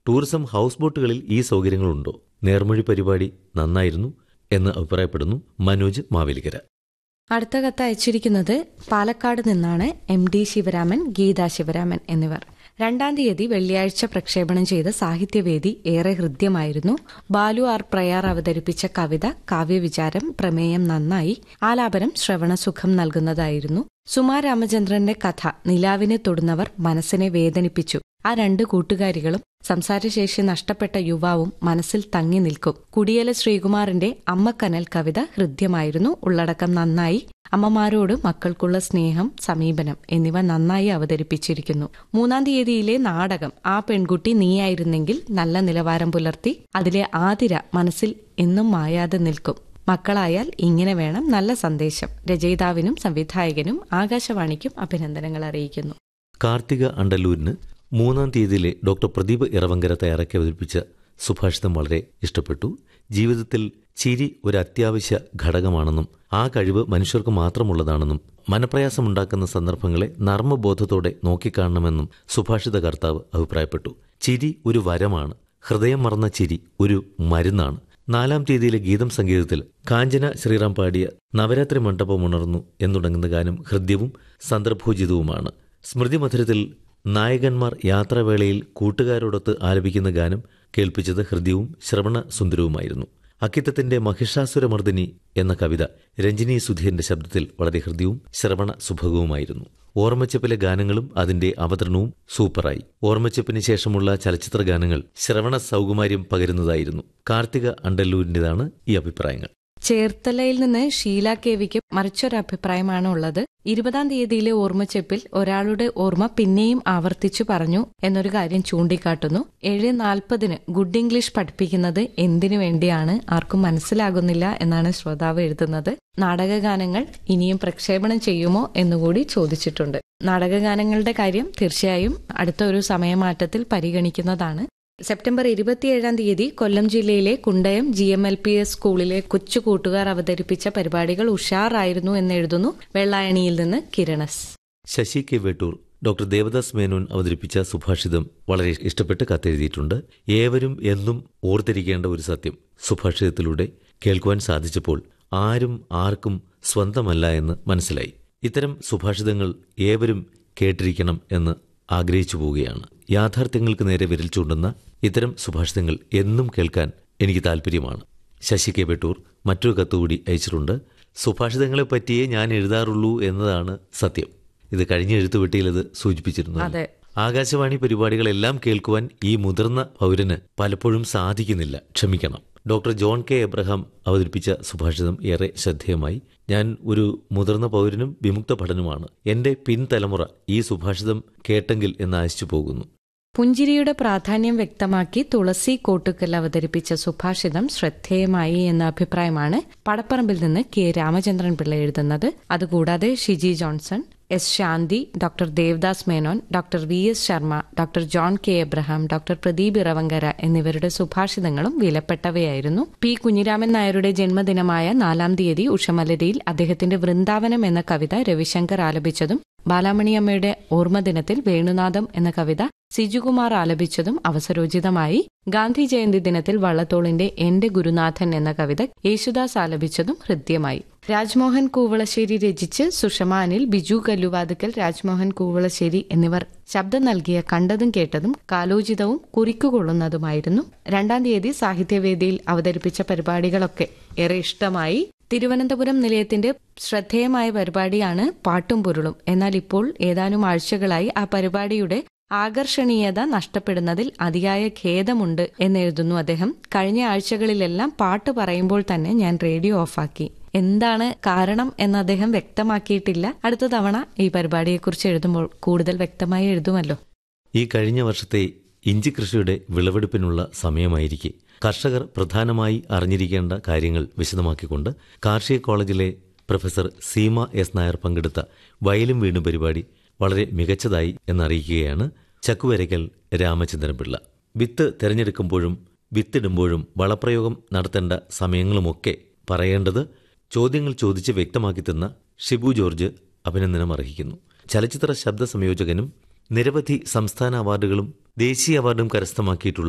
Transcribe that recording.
Tourism house ബോട്ടുകളിൽ ഈ സൗകര്യങ്ങളുണ്ടോ നേർമൊഴി പരിപാടി നന്നായിരുന്നു എന്ന് അഭിപ്രായപ്പെടുന്നു മനോജ് മാവേലിക്കര അടുത്ത കത്ത് അയച്ചിരിക്കുന്നത് പാലക്കാട് നിന്നാണ് എം ഡി ശിവരാമൻ ഗീതാ ശിവരാമൻ എന്നിവർ രണ്ടാം തീയതി വെള്ളിയാഴ്ച പ്രക്ഷേപണം ചെയ്ത സാഹിത്യവേദി ഏറെ ഹൃദ്യമായിരുന്നു ബാലു ആർ പ്രയാർ അവതരിപ്പിച്ച കവിത കാവ്യവിചാരം പ്രമേയം നന്നായി ആലാപനം ശ്രവണസുഖം നൽകുന്നതായിരുന്നു സുമാ രാമചന്ദ്രന്റെ കഥ നിലാവിനെ തൊടുന്നവർ മനസ്സിനെ വേദനിപ്പിച്ചു ആ രണ്ട് കൂട്ടുകാരികളും സംസാരശേഷി നഷ്ടപ്പെട്ട യുവാവും മനസ്സിൽ തങ്ങി നിൽക്കും കുടിയല ശ്രീകുമാറിന്റെ അമ്മക്കനൽ കവിത ഹൃദ്യമായിരുന്നു ഉള്ളടക്കം നന്നായി അമ്മമാരോട് മക്കൾക്കുള്ള സ്നേഹം സമീപനം എന്നിവ നന്നായി അവതരിപ്പിച്ചിരിക്കുന്നു മൂന്നാം തീയതിയിലെ നാടകം ആ പെൺകുട്ടി നീയായിരുന്നെങ്കിൽ നല്ല നിലവാരം പുലർത്തി അതിലെ ആതിര മനസ്സിൽ എന്നും മായാതെ നിൽക്കും മക്കളായാൽ ഇങ്ങനെ വേണം നല്ല സന്ദേശം രചയിതാവിനും സംവിധായകനും ആകാശവാണിക്കും അഭിനന്ദനങ്ങൾ അറിയിക്കുന്നു കാർത്തിക അണ്ടല്ലൂരിന് മൂന്നാം തീയതിയിലെ ഡോക്ടർ പ്രദീപ് ഇറവങ്കര തയ്യാറാക്കി അവതരിപ്പിച്ച സുഭാഷിതം വളരെ ഇഷ്ടപ്പെട്ടു ജീവിതത്തിൽ ചിരി ഒരു അത്യാവശ്യ ഘടകമാണെന്നും ആ കഴിവ് മനുഷ്യർക്ക് മാത്രമുള്ളതാണെന്നും മനപ്രയാസമുണ്ടാക്കുന്ന സന്ദർഭങ്ങളെ നർമ്മബോധത്തോടെ നോക്കിക്കാണണമെന്നും സുഭാഷിത കർത്താവ് അഭിപ്രായപ്പെട്ടു ചിരി ഒരു വരമാണ് ഹൃദയം മറന്ന ചിരി ഒരു മരുന്നാണ് നാലാം തീയതിയിലെ ഗീതം സംഗീതത്തിൽ കാഞ്ചന ശ്രീറാം പാടിയ നവരാത്രി മണ്ഡപം ഉണർന്നു എന്നുടങ്ങുന്ന ഗാനം ഹൃദ്യവും സന്ദർഭോചിതവുമാണ് സ്മൃതിമധുരത്തിൽ നായകന്മാർ യാത്രാവേളയിൽ കൂട്ടുകാരോടൊത്ത് ആലപിക്കുന്ന ഗാനം കേൾപ്പിച്ചത് ഹൃദ്യവും ശ്രവണ സുന്ദരവുമായിരുന്നു അക്കിത്തത്തിന്റെ മഹിഷാസുരമർദ്ദിനി എന്ന കവിത രഞ്ജിനി സുധീറിന്റെ ശബ്ദത്തിൽ വളരെ ഹൃദ്യവും ശ്രവണ സുഭഗവുമായിരുന്നു ഓർമ്മച്ചപ്പിലെ ഗാനങ്ങളും അതിന്റെ അവതരണവും സൂപ്പറായി ഓർമ്മച്ചപ്പിന് ശേഷമുള്ള ചലച്ചിത്ര ഗാനങ്ങൾ ശ്രവണ സൗകുമാര്യം പകരുന്നതായിരുന്നു കാർത്തിക അണ്ടല്ലൂരിന്റേതാണ് ഈ അഭിപ്രായങ്ങൾ ചേർത്തലയിൽ നിന്ന് ഷീല കെവിക്ക് മറിച്ചൊരു അഭിപ്രായമാണ് ഉള്ളത് ഇരുപതാം തീയതിയിലെ ഓർമ്മച്ചെപ്പിൽ ഒരാളുടെ ഓർമ്മ പിന്നെയും ആവർത്തിച്ചു പറഞ്ഞു എന്നൊരു കാര്യം ചൂണ്ടിക്കാട്ടുന്നു ഏഴ് നാൽപ്പതിന് ഗുഡ് ഇംഗ്ലീഷ് പഠിപ്പിക്കുന്നത് എന്തിനു വേണ്ടിയാണ് ആർക്കും മനസ്സിലാകുന്നില്ല എന്നാണ് ശ്രോതാവ് എഴുതുന്നത് നാടകഗാനങ്ങൾ ഇനിയും പ്രക്ഷേപണം ചെയ്യുമോ എന്നുകൂടി ചോദിച്ചിട്ടുണ്ട് നാടകഗാനങ്ങളുടെ കാര്യം തീർച്ചയായും അടുത്ത ഒരു സമയമാറ്റത്തിൽ പരിഗണിക്കുന്നതാണ് സെപ്റ്റംബർ ഇരുപത്തിയേഴാം തീയതി കൊല്ലം ജില്ലയിലെ Kundayam G M L P S school കൊച്ചു കൂട്ടുകാർ അവതരിപ്പിച്ച പരിപാടികൾ ഉഷാറായിരുന്നു എന്നെഴുതുന്നു വെള്ളായണിയിൽ നിന്ന് കിരണസ് ശശി കെ വേട്ടൂർ ഡോക്ടർ ദേവദാസ് മേനോൻ അവതരിപ്പിച്ച സുഭാഷിതം വളരെ ഇഷ്ടപ്പെട്ട് കത്തെഴുതിയിട്ടുണ്ട് ഏവരും എന്നും ഓർത്തിരിക്കേണ്ട ഒരു സത്യം സുഭാഷിതത്തിലൂടെ കേൾക്കുവാൻ സാധിച്ചപ്പോൾ ആരും ആർക്കും സ്വന്തമല്ല എന്ന് മനസ്സിലായി ഇത്തരം സുഭാഷിതങ്ങൾ ഏവരും കേട്ടിരിക്കണം എന്ന് ആഗ്രഹിച്ചു പോവുകയാണ് യാഥാർത്ഥ്യങ്ങൾക്ക് നേരെ വിരൽ ചൂണ്ടുന്ന ഇത്തരം സുഭാഷിതങ്ങൾ എന്നും കേൾക്കാൻ എനിക്ക് താല്പര്യമാണ് ശശി കെ ബെട്ടൂർ മറ്റൊരു കത്തുകൂടി അയച്ചിട്ടുണ്ട് സുഭാഷിതങ്ങളെ പറ്റിയേ ഞാൻ എഴുതാറുള്ളൂ എന്നതാണ് സത്യം ഇത് കഴിഞ്ഞ എഴുത്തുപെട്ടിയിൽ ഇത് സൂചിപ്പിച്ചിരുന്നു അതെ. ആകാശവാണി പരിപാടികളെല്ലാം കേൾക്കുവാൻ ഈ മുതിർന്ന പൗരന് പലപ്പോഴും സാധിക്കുന്നില്ല ക്ഷമിക്കണം ഡോക്ടർ ജോൺ കെ എബ്രഹാം അവതരിപ്പിച്ച സുഭാഷിതം ഏറെ ശ്രദ്ധേയമായി ഞാൻ ഒരു മുതിർന്ന പൗരനും വിമുക്ത ഭടനുമാണ് എന്റെ പിൻതലമുറ ഈ സുഭാഷിതം കേട്ടെങ്കിൽ എന്ന് ആശിച്ചു പോകുന്നു പുഞ്ചിരിയുടെ പ്രാധാന്യം വ്യക്തമാക്കി തുളസി കോട്ടുക്കൽ അവതരിപ്പിച്ച സുഭാഷിതം ശ്രദ്ധേയമായി എന്ന അഭിപ്രായമാണ് പടപ്പറമ്പിൽ നിന്ന് കെ രാമചന്ദ്രൻ പിള്ള എഴുതുന്നത് അതുകൂടാതെ Shiji Johnson S Shanthi doctor Devadas Menon doctor V S Sharma doctor John K Abraham doctor Pradeep Iravankara എന്നിവരുടെ സുഭാഷിതങ്ങളും വിലപ്പെട്ടവയായിരുന്നു പി കുഞ്ഞിരാമൻ നായരുടെ ജന്മദിനമായ നാലാം തീയതി ഉഷമലരിയിൽ അദ്ദേഹത്തിന്റെ വൃന്ദാവനം എന്ന കവിത രവിശങ്കർ ആലപിച്ചതും ബാലാമണിയമ്മയുടെ ഓർമ്മദിനത്തിൽ വേണുനാഥം എന്ന കവിത സിജുകുമാർ ആലപിച്ചതും അവസരോചിതമായി ഗാന്ധി ജയന്തി ദിനത്തിൽ വള്ളത്തോളിന്റെ എന്റെ ഗുരുനാഥൻ എന്ന കവിത യേശുദാസ് ആലപിച്ചതും ഹൃദ്യമായി രാജ്മോഹൻ കൂവളശ്ശേരി രചിച്ച് സുഷമ അനിൽ ബിജു കല്ലുവാതുക്കൽ രാജ്മോഹൻ കൂവളശ്ശേരി എന്നിവർ ശബ്ദം നൽകിയ കണ്ടതും കേട്ടതും കാലോചിതവും കുറിക്കുകൊള്ളുന്നതുമായിരുന്നു രണ്ടാം തീയതി സാഹിത്യവേദിയിൽ അവതരിപ്പിച്ച പരിപാടികളൊക്കെ ഏറെ ഇഷ്ടമായി തിരുവനന്തപുരം നിലയത്തിന്റെ ശ്രദ്ധേയമായ പരിപാടിയാണ് പാട്ടും പൊരുളും എന്നാൽ ഇപ്പോൾ ഏതാനും ആഴ്ചകളായി ആ പരിപാടിയുടെ ആകർഷണീയത നഷ്ടപ്പെടുന്നതിൽ അതിയായ ഖേദമുണ്ട് എന്നെഴുതുന്നു അദ്ദേഹം കഴിഞ്ഞ ആഴ്ചകളിലെല്ലാം പാട്ട് പറയുമ്പോൾ തന്നെ ഞാൻ റേഡിയോ ഓഫാക്കി എന്താണ് കാരണം എന്ന് അദ്ദേഹം വ്യക്തമാക്കിയിട്ടില്ല അടുത്ത തവണ ഈ പരിപാടിയെക്കുറിച്ച് എഴുതുമ്പോൾ കൂടുതൽ വ്യക്തമായി എഴുതുമല്ലോ ഈ കഴിഞ്ഞ വർഷത്തെ ഇഞ്ചി കൃഷിയുടെ വിളവെടുപ്പിനുള്ള സമയമായിരിക്കെ കർഷകർ പ്രധാനമായി അറിഞ്ഞിരിക്കേണ്ട കാര്യങ്ങൾ വിശദമാക്കിക്കൊണ്ട് കാർഷിക കോളേജിലെ പ്രൊഫസർ സീമ എസ് നായർ പങ്കെടുത്ത വയലും വീണു പരിപാടി വളരെ മികച്ചതായി എന്നറിയിക്കുകയാണ് ചക്കുവരയ്ക്കൽ രാമചന്ദ്രൻപിള്ള വിത്ത് തിരഞ്ഞെടുക്കുമ്പോഴും വിത്തിടുമ്പോഴും വളപ്രയോഗം നടത്തേണ്ട സമയങ്ങളുമൊക്കെ പറയേണ്ടത് ചോദ്യങ്ങൾ ചോദിച്ച് വ്യക്തമാക്കി തന്ന ഷിബു ജോർജ് അഭിനന്ദനം അർഹിക്കുന്നു ചലച്ചിത്ര ശബ്ദ സംയോജകനും നിരവധി സംസ്ഥാന അവാർഡുകളും ദേശീയ അവാർഡും കരസ്ഥമാക്കിയിട്ടുള്ള